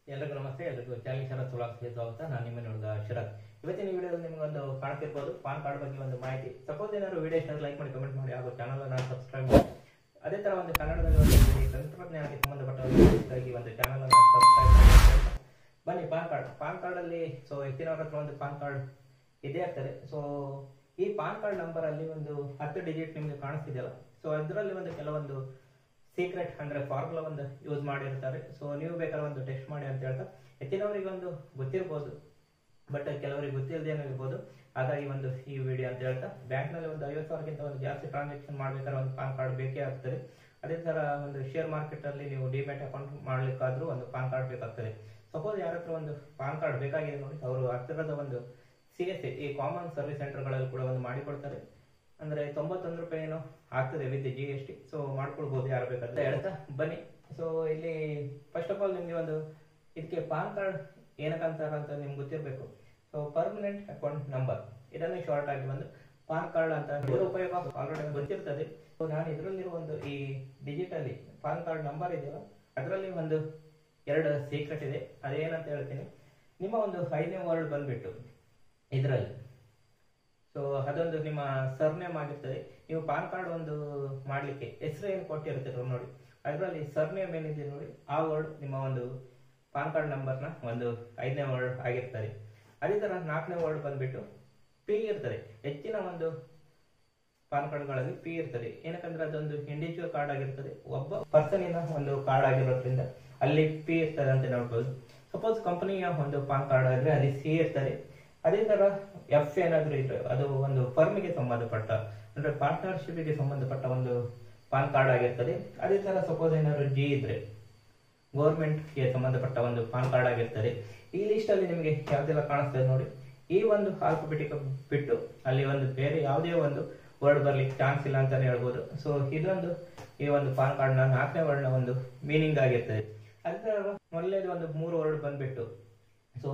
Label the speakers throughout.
Speaker 1: ಎಲ್ರಿಗೂ ನಮಸ್ತೆ ಎಲ್ರಿಗೂ ಚಾಲೆಂಜ್ ಶರತ್ ಸುಳಾಕ್ಸ್ಗೆ ಸ್ವಾಗತ ನಾನು ನಿಮ್ಮ ನೋಡಿದ ಶರತ್ ಇವತ್ತಿನ ವಿಡಿಯೋದಲ್ಲಿ ನಿಮ್ಗೆ ಒಂದು ಕಾಣ್ತಿರ್ಬೋದು ಪಾನ್ ಕಾರ್ಡ್ ಬಗ್ಗೆ ಒಂದು ಮಾಹಿತಿ ಸಪೋಸ್ ಏನಾದ್ರು ವಿಡಿಯೋ ಇಷ್ಟ ಲೈಕ್ ಮಾಡಿ ಕಮೆಂಟ್ ಮಾಡಿ ಹಾಗೂ ಚಾನಲ್ ಅನ್ನು ಸಬ್ಸ್ಕ್ರೈಬ್ ಮಾಡಿ ಅದೇ ತರ ಒಂದು ಕನ್ನಡದಲ್ಲಿ ಒಂದು ಈ ತಂತ್ರಜ್ಞಾನಕ್ಕೆ ಸಂಬಂಧಪಟ್ಟ ಒಂದು ವಿಷಯಕ್ಕಾಗಿ ಒಂದು ಚಾನಲ್ ಅನ್ನು ಸಬ್ಸ್ಕ್ರೈಬ್ ಮಾಡಿ ಅಂತ ಹೇಳ್ತಾ, ಬನ್ನಿ ಪಾನ್ ಕಾರ್ಡ್ ಪಾನ್ ಕಾರ್ಡ್ ಅಲ್ಲಿ ಸೊ ಹೆಚ್ಚಿನವ್ರ ಹತ್ರ ಒಂದು ಪಾನ್ ಕಾರ್ಡ್ ಇದೇ ಆಗ್ತದೆ ಸೊ ಈ ಪಾನ್ ಕಾರ್ಡ್ ನಂಬರ್ ಅಲ್ಲಿ ಒಂದು ಹತ್ತು ಡಿಜಿಟ್ ನಿಮ್ಗೆ ಕಾಣಿಸ್ತಿದೆಯಲ್ಲ ಸೊ ಅದರಲ್ಲಿ ಒಂದು ಕೆಲವೊಂದು ಸೀಕ್ರೆಟ್ ಅಂದ್ರೆ ಫಾರ್ಮುಲಾ ಒಂದು ಯೂಸ್ ಮಾಡಿರ್ತಾರೆ ಸೊ ನೀವು ಬೇಕಾದ್ರೆ ಒಂದು ಟೆಸ್ಟ್ ಮಾಡಿ ಅಂತ ಹೇಳ್ತಾ ಹೆಚ್ಚಿನವರಿಗೆ ಒಂದು ಗೊತ್ತಿರ್ಬೋದು ಬಟ್ ಕೆಲವರಿಗೆ ಗೊತ್ತಿಲ್ಲದೇನೂ ಇರ್ಬೋದು ಹಾಗಾಗಿ ಒಂದು ಈ ವಿಡಿಯೋ ಅಂತ ಹೇಳ್ತಾ ಬ್ಯಾಂಕ್ ನಲ್ಲಿ ಒಂದು ಐವತ್ತು ಸಾವಿರಕ್ಕಿಂತ ಒಂದು ಜಾಸ್ತಿ ಟ್ರಾನ್ಸಾಕ್ಷನ್ ಮಾಡ್ಬೇಕಾದ್ರೆ ಒಂದು ಪಾನ್ ಕಾರ್ಡ್ ಬೇಕೇ ಆಗ್ತದೆ ಅದೇ ತರ ಒಂದು ಶೇರ್ ಮಾರ್ಕೆಟ್ ಅಲ್ಲಿ ನೀವು ಡಿಮ್ಯಾಟ್ ಅಕೌಂಟ್ ಮಾಡ್ಲಿಕ್ಕಾದ್ರೂ ಒಂದು ಪಾನ್ ಕಾರ್ಡ್ ಬೇಕಾಗ್ತದೆ ಸಪೋಸ್ ಯಾರ ಹತ್ರ ಒಂದು ಪಾನ್ ಕಾರ್ಡ್ ಬೇಕಾಗಿದೆ ನೋಡಿ ಅವರು ಹತ್ತಿರದ ಒಂದು ಸಿ ಎಸ್ ಈ ಕಾಮನ್ ಸರ್ವಿಸ್ ಸೆಂಟರ್ಗಳಲ್ಲಿ ಕೂಡ ಒಂದು ಮಾಡಿಕೊಡ್ತಾರೆ ಅಂದ್ರೆ ತೊಂಬತ್ತೊಂದು ರೂಪಾಯಿ ಏನೋ ಆಗ್ತದೆ with G S T so ಮಾಡ್ಕೊಳ್ಬಹುದು ಯಾರು ಬೇಕಾದ್ರೆ ಹೇಳ್ತಾ ಬನ್ನಿ ಸೊ ಇಲ್ಲಿ ಫಸ್ಟ್ ಆಫ್ ಆಲ್ ನಿಮ್ಗೆ ಒಂದು ಇದಕ್ಕೆ ಪಾನ್ ಕಾರ್ಡ್ ಏನಕ್ಕಂತಾರ ಅಂತ ನಿಮ್ಗೆ ಗೊತ್ತಿರಬೇಕು ಸೊ ಪರ್ಮನೆಂಟ್ ಅಕೌಂಟ್ ನಂಬರ್ ಇದನ್ನು ಶಾರ್ಟ್ ಆಗಿ ಬಂದು ಪಾನ್ ಕಾರ್ಡ್ ಅಂತ ಇದರ ಉಪಯೋಗ ಆಲ್ರೆಡಿ ಗೊತ್ತಿರ್ತದೆ ಸೊ ನಾನು ಇದರಲ್ಲಿರುವ ಒಂದು ಈ ಡಿಜಿಟಲಿ ಪಾನ್ ಕಾರ್ಡ್ ನಂಬರ್ ಇದೆಯಲ್ಲ ಅದರಲ್ಲಿ ಒಂದು ಎರಡು ಸೀಕ್ರೆಟ್ ಇದೆ ಅದೇನಂತ ಹೇಳ್ತೀನಿ ನಿಮ್ಮ ಒಂದು ಐದನೇ ವರ್ಡ್ ಬಂದ್ಬಿಟ್ಟು ಇದರಲ್ಲಿ ಸೊ ಅದೊಂದು ನಿಮ್ಮ ಸರ್ನೇಮ್ ಆಗಿರ್ತದೆ ನೀವು ಪಾನ್ ಕಾರ್ಡ್ ಒಂದು ಮಾಡ್ಲಿಕ್ಕೆ ಹೆಸರು ಏನು ಕೊಟ್ಟಿರ್ತೀರ ನೋಡಿ ಅದರಲ್ಲಿ ಸರ್ನೇಮ್ ಏನಿದೆ ನೋಡಿ ಆ ವರ್ಡ್ ನಿಮ್ಮ ಒಂದು ಪಾನ್ ಕಾರ್ಡ್ ನಂಬರ್ನ ಒಂದು ಐದನೇ ವರ್ಡ್ ಆಗಿರ್ತದೆ ಅದೇ ತರ ನಾಲ್ಕನೇ ವರ್ಡ್ ಬಂದ್ಬಿಟ್ಟು ಪಿ ಇರ್ತದೆ ಹೆಚ್ಚಿನ ಒಂದು ಪಾನ್ ಕಾರ್ಡ್ಗಳಲ್ಲಿ ಪಿ ಇರ್ತದೆ ಏನಕ್ಕಂದ್ರೆ ಅದೊಂದು ಇಂಡಿವಿಜುವಲ್ ಕಾರ್ಡ್ ಆಗಿರ್ತದೆ ಒಬ್ಬ ಪರ್ಸನಿನ ಒಂದು ಕಾರ್ಡ್ ಆಗಿರೋದ್ರಿಂದ ಅಲ್ಲಿ ಪಿ ಇರ್ತದೆ ಅಂತ ನೋಡ್ಬೋದು ಸಪೋಸ್ ಕಂಪನಿಯ ಒಂದು ಪಾನ್ ಕಾರ್ಡ್ ಆದ್ರೆ ಅಲ್ಲಿ ಸಿ ಇರ್ತದೆ ಅದೇ ತರ ಎಫ್ ಏನಾದ್ರೂ ಇದ್ರೆ ಅದು ಒಂದು ಫರ್ಮಿಗೆ ಸಂಬಂಧಪಟ್ಟ ಅಂದ್ರೆ ಪಾರ್ಟ್ನರ್ಶಿಪ್ ಗೆ ಸಂಬಂಧಪಟ್ಟ ಒಂದು ಪಾನ್ ಕಾರ್ಡ್ ಆಗಿರ್ತದೆ ಅದೇ ತರ ಸಪೋಸ್ ಏನಾದ್ರು ಜಿ ಇದ್ರೆ ಗೌರ್ಮೆಂಟ್ ಗೆ ಸಂಬಂಧಪಟ್ಟ ಒಂದು ಪಾನ್ ಕಾರ್ಡ್ ಆಗಿರ್ತದೆ ಈ ಲಿಸ್ಟ್ ಅಲ್ಲಿ ನಿಮಗೆ ಯಾವ್ದೆಲ್ಲ ಕಾಣಿಸ್ತದೆ ನೋಡಿ ಈ ಒಂದು ಆಲ್ಫಾಬೆಟಿಕ್ ಬಿಟ್ಟು ಅಲ್ಲಿ ಒಂದು ಬೇರೆ ಯಾವುದೇ ಒಂದು ವರ್ಡ್ ಬರ್ಲಿಕ್ಕೆ ಚಾನ್ಸ್ ಇಲ್ಲ ಅಂತಾನೆ ಹೇಳ್ಬೋದು ಸೊ ಇದೊಂದು ಈ ಒಂದು ಪಾನ್ ಕಾರ್ಡ್ ನ ನಾಲ್ಕನೇ ವರ್ಡ್ ನ ಒಂದು ಮೀನಿಂಗ್ ಆಗಿರ್ತದೆ ಅದರ ಮೊದಲನೇದು ಒಂದು ಮೂರು ವರ್ಡ್ ಬಂದ್ಬಿಟ್ಟು ಸೊ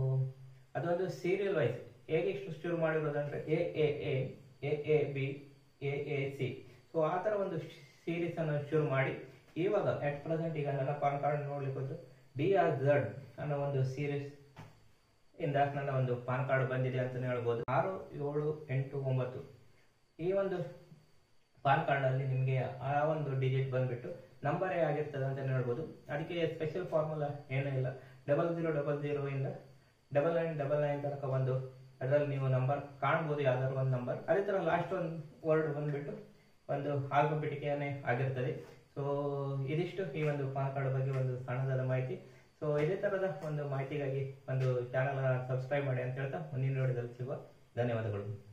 Speaker 1: ಅದೊಂದು ಸೀರಿಯಲ್ ವೈಸ್ ಹೇಗೆ ಇಷ್ಟು ಶುರು ಮಾಡಿರೋದಂದ್ರೆ A A A A A B A A C so ಆ ತರ ಒಂದು ಸೀರೀಸ್ ಅನ್ನು ಶುರು ಮಾಡಿ ಇವಾಗ ಅಟ್ ಪ್ರೆಸೆಂಟ್ ಈಗ ನನ್ನ ಪಾನ್ ಕಾರ್ಡ್ ನೋಡ್ಲಿಕ್ಕೆ ಹೋದ್ರೆ ಡಿ ಆರ್ ಝಡ್ ಅನ್ನೋ ಒಂದು ಸೀರೀಸ್ ಇಂದ ನನ್ನ ಒಂದು ಪಾನ್ ಕಾರ್ಡ್ ಬಂದಿದೆ ಅಂತಾನೆ ಹೇಳ್ಬೋದು ಆರು ಏಳು ಎಂಟು ಒಂಬತ್ತು ಈ ಒಂದು ಪಾನ್ ಕಾರ್ಡ್ ಅಲ್ಲಿ ನಿಮಗೆ ಆ ಒಂದು ಡಿಜಿಟ್ ಬಂದ್ಬಿಟ್ಟು ನಂಬರೇ ಆಗಿರ್ತದೆ ಅಂತ ಹೇಳ್ಬೋದು ಅದಕ್ಕೆ ಸ್ಪೆಷಲ್ ಫಾರ್ಮುಲಾ ಏನೂ ಇಲ್ಲ ಡಬಲ್ ಜೀರೋ ಡಬಲ್ ಜೀರೋ ಇಂದ ಡಬಲ್ ನೈನ್ ಡಬಲ್ ನೈನ್ ತನಕ ಒಂದು ಅದರಲ್ಲಿ ನೀವು ನಂಬರ್ ಕಾಣ್ಬೋದು ಯಾವ್ದಾದ್ರು ಒಂದು ನಂಬರ್ ಅದೇ ತರ ಲಾಸ್ಟ್ ಒಂದು ವರ್ಡ್ ಬಂದ್ಬಿಟ್ಟು ಒಂದು ಆಲ್ಫಾಬೆಟಿಕೇನೆ ಆಗಿರ್ತದೆ ಸೊ ಇದಿಷ್ಟು ಈ ಒಂದು ಪಾನ್ ಕಾರ್ಡ್ ಬಗ್ಗೆ ಒಂದು ಸಣ್ಣದಾದ ಮಾಹಿತಿ ಸೊ ಇದೇ ತರದ ಒಂದು ಮಾಹಿತಿಗಾಗಿ ಒಂದು ಚಾನಲ್ ಸಬ್ಸ್ಕ್ರೈಬ್ ಮಾಡಿ ಅಂತ ಹೇಳ್ತಾ ಮುಂದಿನ ವಿಡಿಯೋದಲ್ಲಿ ಸಿಗುವ ಧನ್ಯವಾದಗಳು